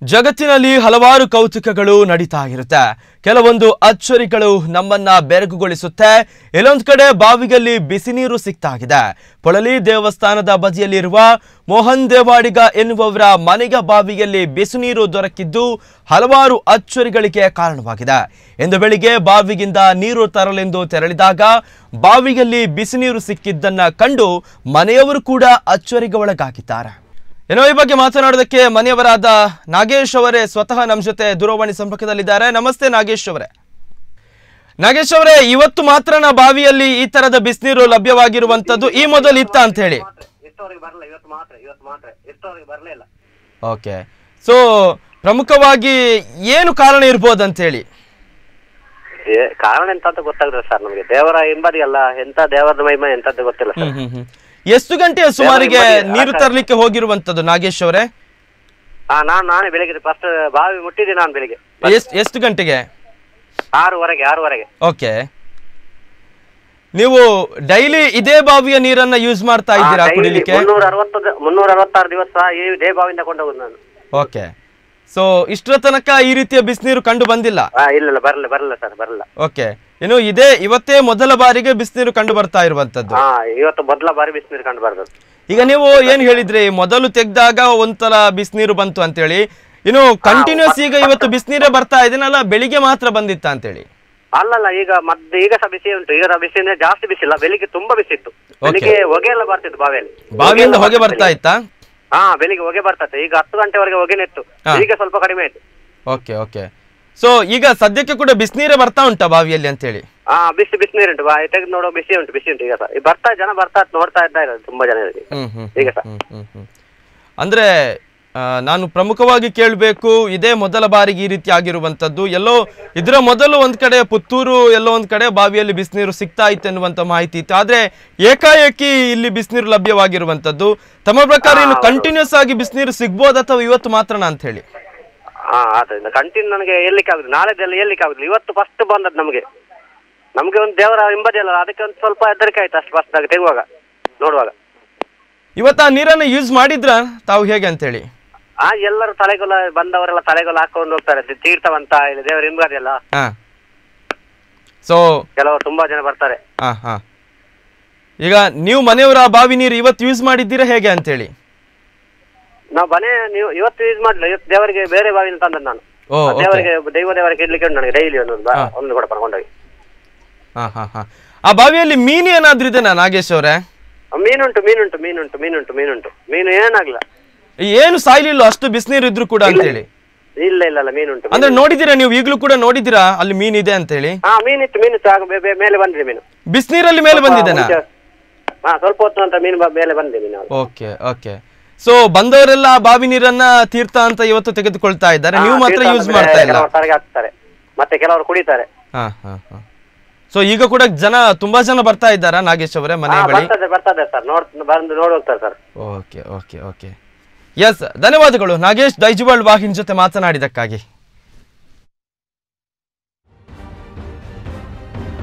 ಜಗತ್ತಿನಲ್ಲಿ ಹಲವಾರು ಕೌತುಕಗಳು ನಡೀತಾ ಇರುತ್ತೆ ಕೆಲವೊಂದು ಅಚ್ಚರಿಗಳು ನಮ್ಮನ್ನ ಬೆರಗುಗೊಳಿಸುತ್ತೆ ಎಲ್ಲೊಂದ್ ಕಡೆ ಬಾವಿಯಲ್ಲಿ ಬಿಸಿ ನೀರು ಸಿಗ್ತಾಗಿದೆ ಪೊಳಲಿ ದೇವಸ್ಥಾನದ ಬದಿಯಲ್ಲಿರುವ ಮೋಹನ್ ದೇವಾಡಿಗ ಎನ್ನುವವರ ಮನೆಯ ಬಾವಿಯಲ್ಲಿ ಬಿಸಿ ನೀರು ದೊರಕಿದ್ದು ಹಲವಾರು ಅಚ್ಚರಿಗಳಿಗೆ ಕಾರಣವಾಗಿದೆ ಇಂದು ಬೆಳಿಗ್ಗೆ ಬಾವಿಗಿಂದ ನೀರು ತರಲೆಂದು ತೆರಳಿದಾಗ ಬಾವಿಯಲ್ಲಿ ಬಿಸಿ ನೀರು ಸಿಕ್ಕಿದ್ದನ್ನ ಕಂಡು ಮನೆಯವರು ಕೂಡ ಅಚ್ಚರಿಗೆ ಒಳಗಾಗಿದ್ದಾರೆ ಏನೋ ಈ ಬಗ್ಗೆ ಮಾತನಾಡೋದಕ್ಕೆ ಮನೆಯವರಾದ ನಾಗೇಶ್ ಅವರೇ ಸ್ವತಃ ನಮ್ಮ ಜೊತೆ ದೂರವಾಣಿ ಸಂಪರ್ಕದಲ್ಲಿದ್ದಾರೆ ನಮಸ್ತೆ ನಾಗೇಶ್ ಅವರೇ ನಾಗೇಶ್ ಅವರೇ ಇವತ್ತು ಮಾತ್ರನ ಬಾವಿಯಲ್ಲಿ ಈ ತರದ ಬಿಸಿನೀರು ಲಭ್ಯವಾಗಿರುವಂತದ್ದು ಈ ಮೊದಲು ಇತ್ತ ಅಂತ ಹೇಳಿ ಎಷ್ಟೋವರೆಗೆ ಬರಲ್ಲ ಇವತ್ತು ಮಾತ್ರ ಇವತ್ತು ಮಾತ್ರ ಎಷ್ಟೋವರೆಗೆ ಬರಲೇ ಇಲ್ಲ ಓಕೆ ಸೊ ಪ್ರಮುಖವಾಗಿ ಏನು ಕಾರಣ ಇರ್ಬೋದು ಅಂತ ಹೇಳಿ ಏ, ಕಾರಣ ಎಂತ ಅಂತ ಗೊತ್ತಾಗ್ತದೆ ಸರ್ ನಮಗೆ ದೇವರ ಹಿಂಬದಿ ಅಲ್ಲ ಎಂತ ದೇವರದ ಮಹಿಮೆ ಎಂತದ್ದು ಗೊತ್ತಿಲ್ಲ ಸರ್ ಹ್ಮ್ ಹ್ಮ್ ಹ್ಮ್ ಎಷ್ಟು ಗಂಟೆಯ ಸುಮಾರಿಗೆ ದೇವರ ಹಿಂಬದಿ ನೀರು ಆಟ- ತರಲಿಕ್ಕೆ ಹೋಗಿರುವಂತದ್ದು ನಾಗೇಶ್ ಅವರೇ ಹಾ ನಾನ್ ನಾನೇ ಬೆಳಿಗ್ಗೆ ಫಸ್ಟ್ ಬಾವಿ ಮುಟ್ಟಿದ್ದೆ ನಾನು ಬೆಳಿಗ್ಗೆ ಎಷ್ಟು ಎಷ್ಟು ಗಂಟೆಗೆ ಆರೂವರೆಗೆ ಆರೂವರೆಗೆ ಓಕೆ ನೀವು ಡೈಲಿ ಇದೇ ಬಾವಿಯ ನೀರನ್ನ ಯೂಸ್ ಮಾಡ್ತಾ ಇದ್ದೀರಾ ಕುಡಿಲಿಕ್ಕೆ ಮುನ್ನೂರ ಅರವತ್ತು ಮುನ್ನೂರ ಅರವತ್ತಾರು ದಿವಸ ಈ ದೇ ಬಾವಿಯಿಂದ ಕೊಂಡೋಗುದು ನಾನು ಓಕೆ ಸೊ ಇಷ್ಟರ ತನಕ ಈ ರೀತಿಯ ಬಿಸಿನೀರು ಕಂಡು ಬಂದಿಲ್ಲ ಹಾ ಇಲ್ಲ ಇಲ್ಲ ಬರಲ್ಲ ಬರಲ್ಲ ಸರ್ ಬರಲ್ಲ ಓಕೆ ಇನ್ನು ಇದೇ ಇವತ್ತೇ ಮೊದಲ ಬಾರಿಗೆ ಬಿಸಿನೀರು ಕಂಡು ಬರ್ತಾ ಇರುವಂತದ್ದು ಹಾ ಇವತ್ತು ಮೊದಲ ಬಾರಿ ಬಿಸಿನೀರು ಕಂಡು ಬರ್ತದೆ ಈಗ ನೀವು ಏನ್ ಹೇಳಿದ್ರಿ ಮೊದಲು ತೆಗ್ದಾಗ ಒಂದ್ಸಲ ಬಿಸಿನೀರು ಬಂತು ಅಂತೇಳಿ ಇನ್ನು ಕಂಟಿನ್ಯೂಸ್ ಈಗ ಇವತ್ತು ಬಿಸಿನೀರೇ ಬರ್ತಾ ಇದೆನಲ್ಲ ಬೆಳಿಗ್ಗೆ ಮಾತ್ರ ಬಂದಿತ್ತ ಅಂತೇಳಿ ಅಲ್ಲಲ್ಲ ಈಗ ಮದ್ದು ಈಗ ಸಹ ಬಿಸಿ ಉಂಟು ಈಗ ಸಹ ಬಿಸಿ ಅಂದ್ರೆ ಜಾಸ್ತಿ ಬಿಸಿ ಇಲ್ಲ ಬೆಳಿಗ್ಗೆ ತುಂಬಾ ಬಿಸಿ ಇತ್ತು ಬೆಳಿಗ್ಗೆ ಹೊಗೆ ಎಲ್ಲ ಬರ್ತಿತ್ತು ಬಾವಿಯಲ್ಲಿ ಬಾವಿಯಿಂದ ಹೊಗೆ ಎಲ್ಲ ಬರ್ತಾ ಇತ್ತಾ ಹಾ ಬೆಳಿಗ್ಗೆ ಹೊಗೆ ಬರ್ತದೆ ಈಗ ಹತ್ತು ಗಂಟೆವರೆಗೆ ಹೊಗೆನೇ ಇತ್ತು ಹಾ. ಈಗ ಸ್ವಲ್ಪ ಕಡಿಮೆ ಆಯ್ತು ಓಕೆ ಓಕೆ ಸೊ ಈಗ ಸದ್ಯಕ್ಕೆ ಕೂಡ ಬಿಸಿನೀರೇ ಬರ್ತಾ ಉಂಟಾ ಬಾವಿಯಲ್ಲಿ ಅಂತೇಳಿ ಹಾ ಬಿಸಿ ಬಿಸಿನೀರು ಉಂಟು ಬಾ ತೆಗೆದು ನೋಡೋ ಬಿಸಿ ಉಂಟು ಬಿಸಿ ಉಂಟು ಈಗ ಸಹ ಈ ಬರ್ತಾ ಜನ ಬರ್ತಾ ನೋಡ್ತಾ ಇದ್ದಾರೆ ತುಂಬಾ ಜನ ಇದ್ದಾರೆ. ಹ್ಮ್ ಹ್ಮ್ ಈಗ ಸಹ ಹ್ಮ್ ಹ್ಮ್ ಹ್ಮ್. ಅಂದ್ರೆ ಆ, ನಾನು ಪ್ರಮುಖವಾಗಿ ಕೇಳಬೇಕು ಇದೇ ಮೊದಲ ಬಾರಿಗೆ ಈ ರೀತಿ ಆಗಿರುವಂತದ್ದು ಎಲ್ಲೋ ಇದರ ಮೊದಲು ಒಂದ್ ಕಡೆ ಪುತ್ತೂರು ಎಲ್ಲೋ ಒಂದ್ ಕಡೆ ಬಾವಿಯಲ್ಲಿ ಬಿಸಿನೀರು ಸಿಗ್ತಾ ಇತ್ತು ಎನ್ನುವಂತ ಮಾಹಿತಿ ಇತ್ತು ಆದ್ರೆ ಏಕಾಏಕಿ ಇಲ್ಲಿ ಬಿಸಿನೀರು ಲಭ್ಯವಾಗಿರುವಂತದ್ದು ತಮ್ಮ ಪ್ರಕಾರ ಇನ್ನು ಕಂಟಿನ್ಯೂಸ್ ಆಗಿ ಬಿಸಿನೀರು ಸಿಗ್ಬೋದು ಅಥವಾ ಇವತ್ತು ಮಾತ್ರನಾ ಅಂತ ಹೇಳಿ ಹಾ ಆದ್ರಿಂದ ಕಂಟಿನ್ಯೂ ನನಗೆ ಎಲ್ಲಿಕ್ಕೆ ಆಗುದು ನಾಳೆದೆಲ್ಲ ಎಲ್ಲಿಕ್ಕೆ ಆಗುದಿಲ್ಲ ಇವತ್ತು ಫಸ್ಟ್ ಬಂದದ್ದು ನಮಗೆ ನಮಗೆ ಒಂದು ದೇವರ ಹಿಂಬದಿ ಅಲ್ಲ ಅದಕ್ಕೆ ಒಂದು ಸ್ವಲ್ಪ ಹೆದರಿಕೆ ಆಯ್ತು ಅಷ್ಟು ಫಸ್ಟ್ ಆಗಿ ತೆಗುವಾಗ ನೋಡುವಾಗ ಇವತ್ತು ಆ ನೀರನ್ನು ಯೂಸ್ ಮಾಡಿದ್ರ ತಾವು ಹೇಗೆ ಅಂತ ಹೇಳಿ ಆ ಎಲ್ಲರೂ ತಲೆಗೊಲ ಬಂದವರೆಲ್ಲ ತಲೆಗೊಲ ಹಾಕೊಂಡು ಹೋಗ್ತಾರೆ ತಿ- ತೀರ್ಥವಂತ ಇಲ್ಲಿ ದೇವರ ಹಿಂಬದಿ ಅಲ್ಲ ಹಾ ಸೊ ಕೆಲವರು ತುಂಬಾ ಜನ ಬರ್ತಾರೆ ಹಾ ಹಾ ಈಗ ನೀವು ಮನೆಯವರ ಆ ಬಾವಿ ನೀರು ಇವತ್ತು ಯೂಸ್ ಮಾಡಿದ್ದೀರಾ ಹೇಗೆ ಅಂತ ಹೇಳಿ ನಾವು ಮನೆ ನೀವು ಇವತ್ತು ಯೂಸ್ ಮಾಡಲಿಲ್ಲ ಇವತ್ತು ದೇವರಿಗೆ ಬೇರೆ ಬಾವಿನ ತಂದದ್ದು ನಾನು ಓ ಓಕೆ ದೇವರಿಗೆ ದೈವ ದೇವರಿಗೆ ಇಡ್ಲಿಕ್ಕೆ ಉಂಟು ನನಗೆ ಡೈಲಿ ಒಂದೊಂದು ಬಾ- ಒಂದು ಕೂಡ ಬರ್ಕೊಂಡೋಗಿ ಹಾ ಹಾ ಹಾ ಆ ಬಾವಿಯಲ್ಲಿ ಮೀನು ಏನಾದ್ರೂ ಇದೆನಾ ನಾಗೇಶ್ ಅವರೇ ಮೀನುಂಟು ಮೀನುಂಟು ಮೀನುಂಟು ಮೀನುಂಟು ಮೀನುಂಟು ಮೀನು ಏನಾಗ್ಲ ಏನು ಸಾಯ್ಲಿಲ್ಲ ಅಷ್ಟು ಬಿಸಿನೀರು ಇದ್ರು ಕೂಡ ಅಂತ ಹೇಳಿ ಇಲ್ಲ ಇಲ್ಲ ಇಲ್ಲ ಮೀನುಂಟು ಅಂದ್ರೆ ನೋಡಿದ್ದೀರಾ ನೀವು ಈಗಲೂ ಕೂಡ ನೋಡಿದ್ದೀರಾ ಅಲ್ಲಿ ಮೀನ್ ಇದೆ ಅಂತ ಹೇಳಿ ಹಾ ಮೀನಿತ್ತು ಮೀನಿತ್ತು ಆಗ ಬೇ- ಬೇ- ಮೇಲೆ ಬಂದಿದೆ ಮೀನು ಬಿಸಿನೀರಲ್ಲಿ ಮೇಲೆ ಬಂದಿದೆನಾ ಮುಂಚೆ- ಹಾ ಸ್ವಲ್ಪ ಹೊತ್ತು ನಂತರ ಮೀನು ಬ- ಮೇಲೆ ಬಂದಿದೆ ಮೀನು ಅದು. ಓಕೆ ಓಕೆ ಸೊ ಬಂದವರೆಲ್ಲ ಆ ಬಾವಿ ನೀರನ್ನ ತೀರ್ಥ ಅಂತ ಇವತ್ತು ತೆಗೆದುಕೊಳ್ತಾ ಇದ್ದಾರೆ ನೀವು ಹಾ, ಮಾತ್ರ ತೀರ್ಥ ಯೂಸ್ ಅಂದ್ರೆ ಮಾಡ್ತಾ ಇಲ್ಲ ಕೆಲವರು ತಲೆಗೆ ಹಾಕ್ತಾರೆ ಮತ್ತೆ ಕೆಲವರು ಕುಡಿತಾರೆ ಹಾ ಹಾ ಹಾ ಸೊ ಈಗ ಕೂಡ ಜನ ತುಂಬಾ ಜನ ಬರ್ತಾ ಇದ್ದಾರಾ ನಾಗೇಶ್ ಅವರೇ ಮನೆ ಹಾ, ಬಳಿ ಬರ್ತದೆ ಬರ್ತದೆ ಸರ್ ನೋಡ್ ಬಂದು ನೋಡಿ ಹೋಗ್ತಾರೆ sir okay okay okay yes ಧನ್ಯವಾದಗಳು ನಾಗೇಶ್ ದೈಜುವಾಳ್ ವಾಹಿನ್ ಜೊತೆ ಮಾತನಾಡಿದಕ್ಕಾಗಿ